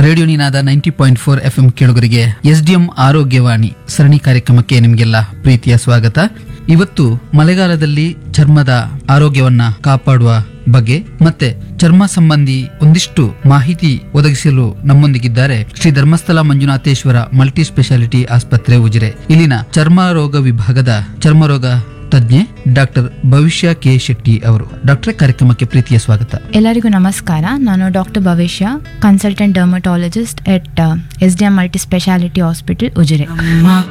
radio Ninaada ninety point four F M ಕೇಳುಗರಿಗೆ S D M Arogyavani ಸರಣಿ ಕಾರ್ಯಕ್ರಮಕ್ಕೆ ನಿಮಗೆಲ್ಲ ಪ್ರೀತಿಯ ಸ್ವಾಗತ ಇವತ್ತು ಮಳೆಗಾಲದಲ್ಲಿ ಚರ್ಮದ ಆರೋಗ್ಯವನ್ನ ಕಾಪಾಡುವ ಬಗ್ಗೆ ಮತ್ತೆ ಚರ್ಮ ಸಂಬಂಧಿ ಒಂದಿಷ್ಟು ಮಾಹಿತಿ ಒದಗಿಸಲು ನಮ್ಮೊಂದಿಗಿದ್ದಾರೆ ಶ್ರೀ ಧರ್ಮಸ್ಥಳ ಮಂಜುನಾಥೇಶ್ವರ ಮಲ್ಟಿ ಸ್ಪೆಷಾಲಿಟಿ ಆಸ್ಪತ್ರೆ ಉಜಿರೆ ಇಲ್ಲಿನ ಚರ್ಮ ರೋಗ ವಿಭಾಗದ ಚರ್ಮರೋಗ ತಜ್ಞೆ ಡಾಕ್ಟರ್ ಭವಿಷ್ಯ ಕೆ ಶೆಟ್ಟಿ ಅವರು ಡಾಕ್ಟರ್ ಕಾರ್ಯಕ್ರಮಕ್ಕೆ ಪ್ರೀತಿಯ ಸ್ವಾಗತ ಎಲ್ಲರಿಗೂ ನಮಸ್ಕಾರ ನಾನು doctor Bhavishya consultant dermatologist at S D M multi specialty hospital Ujire